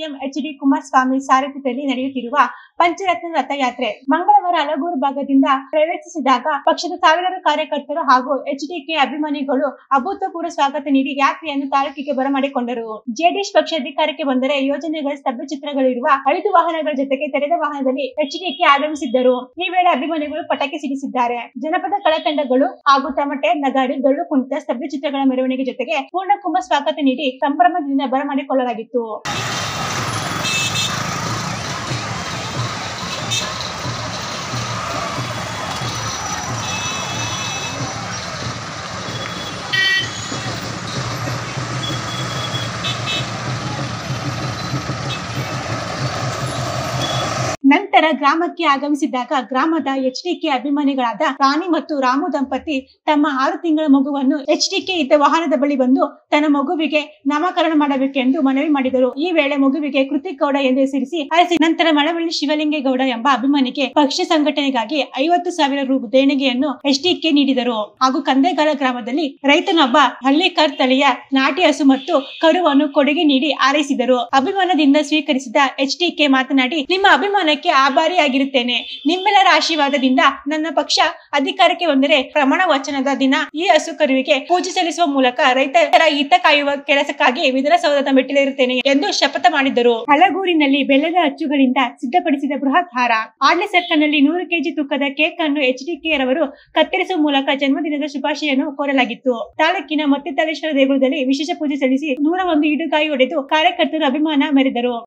CM H D Kumaraswamy ಸಾರಥ್ಯದಲ್ಲಿ ನಡೆಯುತ್ತಿರುವ ಪಂಚರತ್ನ ರಥಯಾತ್ರೆ ಮಂಗಳವಾರ ಹಲಗೂರು ಭಾಗದಿಂದ ಪ್ರವೇಶಿಸಿದಾಗ ಪಕ್ಷದ ಸಾವಿರಾರು ಕಾರ್ಯಕರ್ತರು ಹಾಗೂ ಎಚ್ಡಿಕೆ ಅಭಿಮಾನಿಗಳು ಅಭೂತಪೂರ್ವ ಸ್ವಾಗತ ನೀಡಿ ಯಾತ್ರೆಯನ್ನು ತಾಲೂಕಿಗೆ ಬರಮಾಡಿಕೊಂಡರು ಜೆಡಿಎಸ್ ಪಕ್ಷ ಅಧಿಕಾರಕ್ಕೆ ಬಂದರೆ ಯೋಜನೆಗಳ ಸ್ತಬ್ಧಚಿತ್ರಗಳಿರುವ ಐದು ವಾಹನಗಳ ಜೊತೆಗೆ ತೆರೆದ ವಾಹನದಲ್ಲಿ ಎಚ್ಡಿಕೆ ಆಗಮಿಸಿದ್ದರು ಈ ವೇಳೆ ಅಭಿಮಾನಿಗಳು ಪಟಾಕಿ ಸಿಡಿಸಿದ್ದಾರೆ ಜನಪದ ಕಲಾತಂಡಗಳು ಹಾಗೂ ತಮಟೆ ನಗಾರಿ ಡೊಳ್ಳು ಕುಣಿತ ಸ್ತಬ್ಧಚಿತ್ರಗಳ ಮೆರವಣಿಗೆ ಜೊತೆಗೆ ಪೂರ್ಣಕುಂಭ ಸ್ವಾಗತ ನೀಡಿ ಸಂಭ್ರಮದಿಂದ ಬರಮಾಡಿಕೊಳ್ಳಲಾಗಿತ್ತು ನಂತರ ಗ್ರಾಮಕ್ಕೆ ಆಗಮಿಸಿದಾಗ ಗ್ರಾಮದ ಎಚ್ಡಿಕೆ ಅಭಿಮಾನಿಗಳಾದ ರಾಣಿ ಮತ್ತು ರಾಮು ದಂಪತಿ ತಮ್ಮ ಆರು ತಿಂಗಳ ಮಗುವನ್ನು ಎಚ್ಡಿಕೆ ಇದ್ದ ವಾಹನದ ಬಳಿ ಬಂದು ತನ್ನ ಮಗುವಿಗೆ ನಾಮಕರಣ ಮಾಡಬೇಕೆಂದು ಮನವಿ ಮಾಡಿದರು ಈ ವೇಳೆ ಮಗುವಿಗೆ ಕೃತಿಕ್ ಗೌಡ ಎಂದು ಹೆಸರಿಸಿ ಅರಸಿ ನಂತರ ಮಳವಳ್ಳಿ ಶಿವಲಿಂಗೇಗೌಡ ಎಂಬ ಅಭಿಮಾನಿಗೆ ಪಕ್ಷ ಸಂಘಟನೆಗಾಗಿ ಐವತ್ತು ಸಾವಿರ ರು ದೇಣಿಗೆಯನ್ನು ಎಚ್ಡಿಕೆ ನೀಡಿದರು ಹಾಗೂ ಕಂದೆಗಾಲ ಗ್ರಾಮದಲ್ಲಿ ರೈತನೊಬ್ಬ ಹಳ್ಳಿಕರ್ ತಳಿಯ ನಾಟಿ ಹಸು ಮತ್ತು ಕರುವನ್ನು ಕೊಡುಗೆ ನೀಡಿ ಆರೈಸಿದರು ಅಭಿಮಾನದಿಂದ ಸ್ವೀಕರಿಸಿದ ಎಚ್ಡಿಕೆ ಮಾತನಾಡಿ ನಿಮ್ಮ ಅಭಿಮಾನಕ್ಕೆ ಆಭಾರಿಯಾಗಿರುತ್ತೇನೆ ನಿಮ್ಮೆಲ್ಲರ ಆಶೀರ್ವಾದದಿಂದ ನನ್ನ ಪಕ್ಷ ಅಧಿಕಾರಕ್ಕೆ ಬಂದರೆ ಪ್ರಮಾಣ ವಚನದ ದಿನ ಈ ಹಸು ಕರುವಿಗೆ ಪೂಜೆ ಸಲ್ಲಿಸುವ ಮೂಲಕ ರೈತರ ಹಿತ ಕಾಯುವ ಕೆಲಸಕ್ಕಾಗಿ ವಿಧಾನಸೌಧದ ಮೆಟ್ಟಿಲೇರುತ್ತೇನೆ ಎಂದು ಶಪಥ ಮಾಡಿದ್ದರು ಹಲಗೂರಿನಲ್ಲಿ ಬೆಲ್ಲದ ಅಚ್ಚುಗಳಿಂದ ಸಿದ್ಧಪಡಿಸಿದ ಬೃಹತ್ ಹಾರ ಆಡ್ಲೆ ಸರ್ಕಲ್ನಲ್ಲಿ ನೂರು ಕೆಜಿ ತೂಕದ ಕೇಕ್ ಅನ್ನು ಎಚ್ಡಿಕೆ ರವರು ಕತ್ತರಿಸುವ ಮೂಲಕ ಜನ್ಮದಿನದ ಶುಭಾಶಯನ್ನು ಕೋರಲಾಗಿತ್ತು ತಾಲೂಕಿನ ಮತ್ತಿತಲೇಶ್ವರ ದೇಗುಲದಲ್ಲಿ ವಿಶೇಷ ಪೂಜೆ ಸಲ್ಲಿಸಿ ನೂರ ಒಂದು ಇಡುಗಾಯಿ ಹೊಡೆದು ಕಾರ್ಯಕರ್ತರು ಅಭಿಮಾನ ಮೆರೆದರು